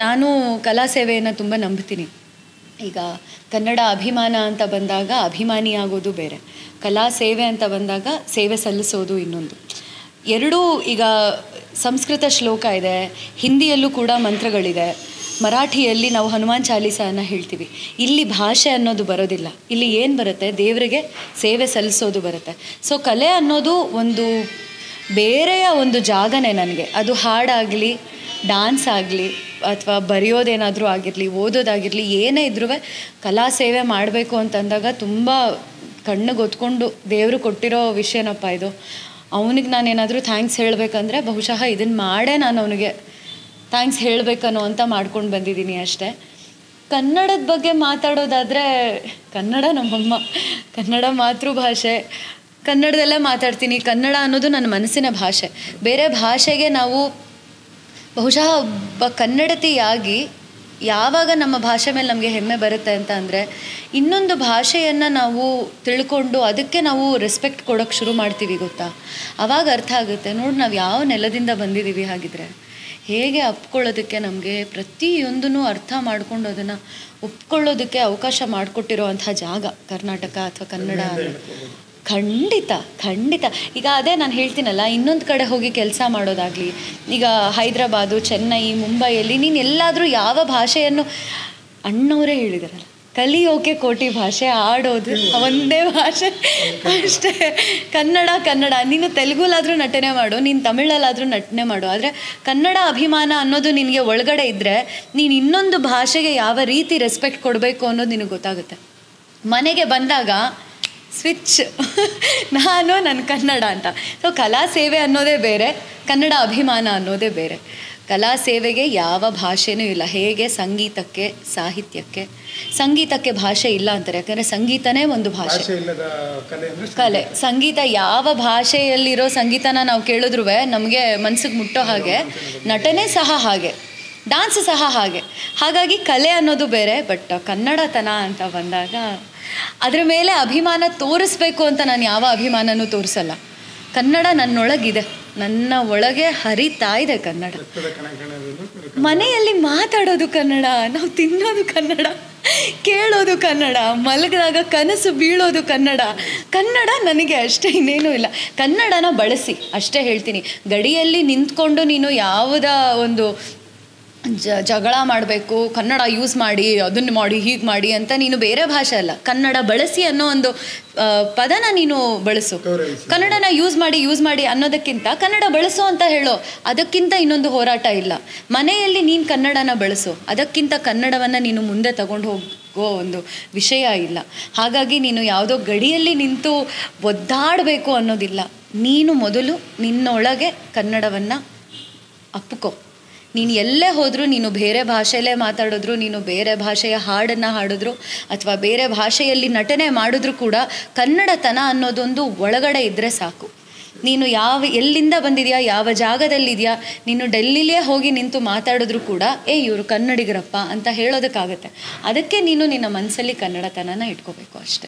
ನಾನು ಕಲಾ ಸೇವೆಯನ್ನು ತುಂಬ ನಂಬ್ತೀನಿ ಈಗ ಕನ್ನಡ ಅಭಿಮಾನ ಅಂತ ಬಂದಾಗ ಅಭಿಮಾನಿ ಆಗೋದು ಬೇರೆ ಕಲಾ ಸೇವೆ ಅಂತ ಬಂದಾಗ ಸೇವೆ ಸಲ್ಲಿಸೋದು ಇನ್ನೊಂದು ಎರಡೂ ಈಗ ಸಂಸ್ಕೃತ ಶ್ಲೋಕ ಇದೆ ಹಿಂದಿಯಲ್ಲೂ ಕೂಡ ಮಂತ್ರಗಳಿದೆ ಮರಾಠಿಯಲ್ಲಿ ನಾವು ಹನುಮಾನ್ ಚಾಲೀಸನ ಹೇಳ್ತೀವಿ ಇಲ್ಲಿ ಭಾಷೆ ಅನ್ನೋದು ಬರೋದಿಲ್ಲ ಇಲ್ಲಿ ಏನು ಬರುತ್ತೆ ದೇವರಿಗೆ ಸೇವೆ ಸಲ್ಲಿಸೋದು ಬರುತ್ತೆ ಸೊ ಕಲೆ ಅನ್ನೋದು ಒಂದು ಬೇರೆಯ ಒಂದು ಜಾಗನೇ ನನಗೆ ಅದು ಹಾಡಾಗಲಿ ಡಾನ್ಸ್ ಆಗಲಿ ಅಥವಾ ಬರೆಯೋದೇನಾದರೂ ಆಗಿರಲಿ ಓದೋದಾಗಿರಲಿ ಏನೇ ಇದ್ರೂ ಕಲಾ ಸೇವೆ ಮಾಡಬೇಕು ಅಂತಂದಾಗ ತುಂಬ ಕಣ್ಣಿಗೆ ಹೊತ್ಕೊಂಡು ದೇವರು ಕೊಟ್ಟಿರೋ ವಿಷಯನಪ್ಪ ಇದು ಅವನಿಗೆ ನಾನೇನಾದರೂ ಥ್ಯಾಂಕ್ಸ್ ಹೇಳಬೇಕಂದ್ರೆ ಬಹುಶಃ ಇದನ್ನು ಮಾಡೇ ನಾನು ಅವನಿಗೆ ಥ್ಯಾಂಕ್ಸ್ ಹೇಳಬೇಕನ್ನೋ ಅಂತ ಮಾಡ್ಕೊಂಡು ಬಂದಿದ್ದೀನಿ ಅಷ್ಟೇ ಕನ್ನಡದ ಬಗ್ಗೆ ಮಾತಾಡೋದಾದರೆ ಕನ್ನಡ ನಮ್ಮಮ್ಮ ಕನ್ನಡ ಮಾತೃಭಾಷೆ ಕನ್ನಡದಲ್ಲೇ ಮಾತಾಡ್ತೀನಿ ಕನ್ನಡ ಅನ್ನೋದು ನನ್ನ ಮನಸ್ಸಿನ ಭಾಷೆ ಬೇರೆ ಭಾಷೆಗೆ ನಾವು ಬಹುಶಃ ಒಬ್ಬ ಕನ್ನಡತಿಯಾಗಿ ಯಾವಾಗ ನಮ್ಮ ಭಾಷೆ ಮೇಲೆ ನಮಗೆ ಹೆಮ್ಮೆ ಬರುತ್ತೆ ಅಂತ ಅಂದರೆ ಇನ್ನೊಂದು ಭಾಷೆಯನ್ನು ನಾವು ತಿಳ್ಕೊಂಡು ಅದಕ್ಕೆ ನಾವು ರೆಸ್ಪೆಕ್ಟ್ ಕೊಡೋಕ್ಕೆ ಶುರು ಮಾಡ್ತೀವಿ ಗೊತ್ತಾ ಆವಾಗ ಅರ್ಥ ಆಗುತ್ತೆ ನೋಡಿ ನಾವು ಯಾವ ನೆಲದಿಂದ ಬಂದಿದ್ದೀವಿ ಹಾಗಿದ್ರೆ ಹೇಗೆ ಅಪ್ಕೊಳ್ಳೋದಕ್ಕೆ ನಮಗೆ ಪ್ರತಿಯೊಂದೂ ಅರ್ಥ ಮಾಡ್ಕೊಂಡು ಅದನ್ನು ಒಪ್ಕೊಳ್ಳೋದಕ್ಕೆ ಅವಕಾಶ ಮಾಡಿಕೊಟ್ಟಿರೋ ಅಂಥ ಜಾಗ ಕರ್ನಾಟಕ ಅಥವಾ ಕನ್ನಡ ಅನ್ನೋದು. ಖಂಡಿತ ಖಂಡಿತ ಈಗ ಅದೇ ನಾನು ಹೇಳ್ತೀನಲ್ಲ ಇನ್ನೊಂದು ಕಡೆ ಹೋಗಿ ಕೆಲಸ ಮಾಡೋದಾಗಲಿ ಈಗ ಹೈದ್ರಾಬಾದು ಚೆನ್ನೈ ಮುಂಬೈಯಲ್ಲಿ ನೀನು ಎಲ್ಲಾದರೂ ಯಾವ ಭಾಷೆಯನ್ನು ಅಣ್ಣವರೇ ಹೇಳಿದಾರಲ್ಲ ಕಲಿಯೋಕೆ ಕೋಟಿ ಭಾಷೆ ಆಡೋದು ಒಂದೇ ಭಾಷೆ ಅಷ್ಟೇ ಕನ್ನಡ ಕನ್ನಡ ನೀನು ತೆಲುಗುಲಾದರೂ ನಟನೆ ಮಾಡು ನೀನು ತಮಿಳಲ್ಲಾದರೂ ನಟನೆ ಮಾಡು ಆದರೆ ಕನ್ನಡ ಅಭಿಮಾನ ಅನ್ನೋದು ನಿನಗೆ ಒಳಗಡೆ ಇದ್ದರೆ ನೀನು ಇನ್ನೊಂದು ಭಾಷೆಗೆ ಯಾವ ರೀತಿ ರೆಸ್ಪೆಕ್ಟ್ ಕೊಡಬೇಕು ಅನ್ನೋದು ನಿನಗೆ ಗೊತ್ತಾಗುತ್ತೆ ಮನೆಗೆ ಬಂದಾಗ ಸ್ವಿಚ್ ನಾನು ನನ್ನ ಕನ್ನಡ ಅಂತ ಸೊ ಕಲಾ ಸೇವೆ ಅನ್ನೋದೇ ಬೇರೆ ಕನ್ನಡ ಅಭಿಮಾನ ಅನ್ನೋದೇ ಬೇರೆ ಕಲಾ ಸೇವೆಗೆ ಯಾವ ಭಾಷೆನೂ ಇಲ್ಲ ಹೇಗೆ ಸಂಗೀತಕ್ಕೆ ಸಾಹಿತ್ಯಕ್ಕೆ ಸಂಗೀತಕ್ಕೆ ಭಾಷೆ ಇಲ್ಲ ಅಂತಾರೆ ಯಾಕಂದರೆ ಸಂಗೀತನೇ ಒಂದು ಭಾಷೆ ಭಾಷೆ ಇಲ್ಲದ ಕಲೆ ಅಂದ್ರೆ ಕಲೆ ಸಂಗೀತ ಯಾವ ಭಾಷೆಯಲ್ಲಿರೋ ಸಂಗೀತನ ನಾವು ಕೇಳಿದ್ರು ನಮಗೆ ಮನ್ಸಿಗೆ ಮುಟ್ಟೋ ಹಾಗೆ ನಟನೆ ಸಹ ಹಾಗೆ ಡಾನ್ಸ್ ಸಹ ಹಾಗೆ ಹಾಗಾಗಿ ಕಲೆ ಅನ್ನೋದು ಬೇರೆ ಬಟ್ ಕನ್ನಡತನ ಅಂತ ಬಂದಾಗ ಅದ್ರ ಮೇಲೆ ಅಭಿಮಾನ ತೋರಿಸ್ಬೇಕು ಅಂತ ನಾನು ಯಾವ ಅಭಿಮಾನನೂ ತೋರಿಸಲ್ಲ ಕನ್ನಡ ನನ್ನೊಳಗಿದೆ ನನ್ನ ಒಳಗೆ ಹರಿತಾ ಇದೆ ಕನ್ನಡ ರಕ್ತದ ಕಣ ಕಣದಲ್ಲೂ ಮನೆಯಲ್ಲಿ ಮಾತಾಡೋದು ಕನ್ನಡ ನಾವು ತಿನ್ನೋದು ಕನ್ನಡ ಕೇಳೋದು ಕನ್ನಡ ಮಲಗಿದಾಗ ಕನಸು ಬೀಳೋದು ಕನ್ನಡ ಕನ್ನಡ ನನಗೆ ಅಷ್ಟೇ ಇನ್ನೇನೂ ಇಲ್ಲ ಕನ್ನಡನ ಬಳಸಿ ಅಷ್ಟೇ ಹೇಳ್ತೀನಿ ಗಡಿಯಲ್ಲಿ ನಿಂತ್ಕೊಂಡು ನೀನು ಯಾವುದ ಒಂದು ಜ ಜಗಳ ಮಾಡಬೇಕು ಕನ್ನಡ ಯೂಸ್ ಮಾಡಿ ಅದನ್ನು ಮಾಡಿ ಹೀಗೆ ಮಾಡಿ ಅಂತ ನೀನು ಬೇರೆ ಭಾಷೆ ಅಲ್ಲ ಕನ್ನಡ ಬಳಸಿ ಅನ್ನೋ ಒಂದು ಆ, ಪದನ ನೀನು ಬಳಸು ಗೌರವಿಸಿ. ಕನ್ನಡನ ಯೂಸ್ ಮಾಡಿ ಯೂಸ್ ಮಾಡಿ ಅನ್ನೋದಕ್ಕಿಂತ ಕನ್ನಡ ಬಳಸು ಅಂತ ಹೇಳೋ ಅದಕ್ಕಿಂತ ಇನ್ನೊಂದು ಹೋರಾಟ ಇಲ್ಲ ಮನೆಯಲ್ಲಿ ನೀನು ಕನ್ನಡನ ಬಳಸು ಅದಕ್ಕಿಂತ ಕನ್ನಡವನ್ನು ನೀನು ಮುಂದೆ ತಗೊಂಡು ಹೋಗೋ ಒಂದು ವಿಷಯ ಇಲ್ಲ ಹಾಗಾಗಿ ನೀನು ಯಾವುದೋ ಗಡಿಯಲ್ಲಿ ನಿಂತು ಒದ್ದಾಡಬೇಕು ಅನ್ನೋದಿಲ್ಲ ನೀನು ಮೊದಲು ನಿನ್ನೊಳಗೆ ಕನ್ನಡವನ್ನು ಅಪ್ಕೋ ನೀನು ಎಲ್ಲೇ ಹೋದರೂ ನೀನು ಬೇರೆ ಭಾಷೆಯಲ್ಲೇ ಮಾತಾಡಿದ್ರು ನೀನು ಬೇರೆ ಭಾಷೆಯ ಹಾಡನ್ನು ಹಾಡಿದ್ರು ಅಥವಾ ಬೇರೆ ಭಾಷೆಯಲ್ಲಿ ನಟನೆ ಮಾಡಿದ್ರು ಕೂಡ ಕನ್ನಡತನ ಅನ್ನೋದೊಂದು ಒಳಗಡೆ ಇದ್ದರೆ ಸಾಕು ನೀನು ಯಾವ ಎಲ್ಲಿಂದ ಬಂದಿದೆಯಾ ಯಾವ ಜಾಗದಲ್ಲಿದೆಯಾ ನೀನು ಡೆಲ್ಲಿಲೇ ಹೋಗಿ ನಿಂತು ಮಾತಾಡಿದ್ರು ಕೂಡ ಏ ಇವರು ಕನ್ನಡಿಗರಪ್ಪ ಅಂತ ಹೇಳೋದಕ್ಕಾಗತ್ತೆ ಅದಕ್ಕೆ ನೀನು ನಿನ್ನ ಮನಸ್ಸಲ್ಲಿ ಕನ್ನಡತನನ ಇಟ್ಕೋಬೇಕು ಅಷ್ಟೆ